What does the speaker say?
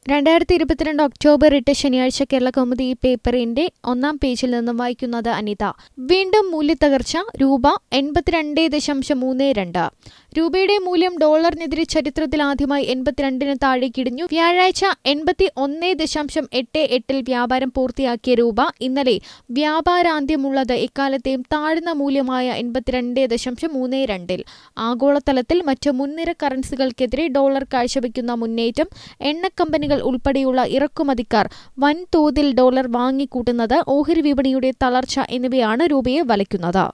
രണ്ടായിരത്തി ഇരുപത്തിരണ്ട് ഒക്ടോബർ എട്ട് ശനിയാഴ്ച കേരള കൗമുദി ഈ പേപ്പറിന്റെ ഒന്നാം പേജിൽ നിന്നും വായിക്കുന്നത് അനിത വീണ്ടും മൂല്യത്തകർച്ച രൂപ എൺപത്തിരണ്ട് ദശാംശം മൂന്ന് രണ്ട് രൂപയുടെ മൂല്യം ഡോളറിനെതിരെ ചരിത്രത്തിൽ ആദ്യമായി എൺപത്തിരണ്ടിന് താഴേക്കിടിഞ്ഞു വ്യാഴാഴ്ച എൺപത്തി ഒന്ന് ദശാംശം എട്ട് എട്ടിൽ വ്യാപാരം പൂർത്തിയാക്കിയ രൂപ ഇന്നലെ വ്യാപാരാന്ത്യമുള്ളത് എക്കാലത്തെയും താഴ്ന്ന മൂല്യമായ എൺപത്തിരണ്ട് ദശാംശം മൂന്ന് രണ്ടിൽ ആഗോളതലത്തിൽ മറ്റ് മുൻനിര കറൻസികൾക്കെതിരെ ഡോളർ കാഴ്ചവെക്കുന്ന മുന്നേറ്റം എണ്ണക്കമ്പനികൾ ഉൾപ്പെടെയുള്ള ഇറക്കുമതിക്കാർ വൻതോതിൽ ഡോളർ വാങ്ങിക്കൂട്ടുന്നത് ഓഹരി വിപണിയുടെ തളർച്ച എന്നിവയാണ് രൂപയെ വലയ്ക്കുന്നത്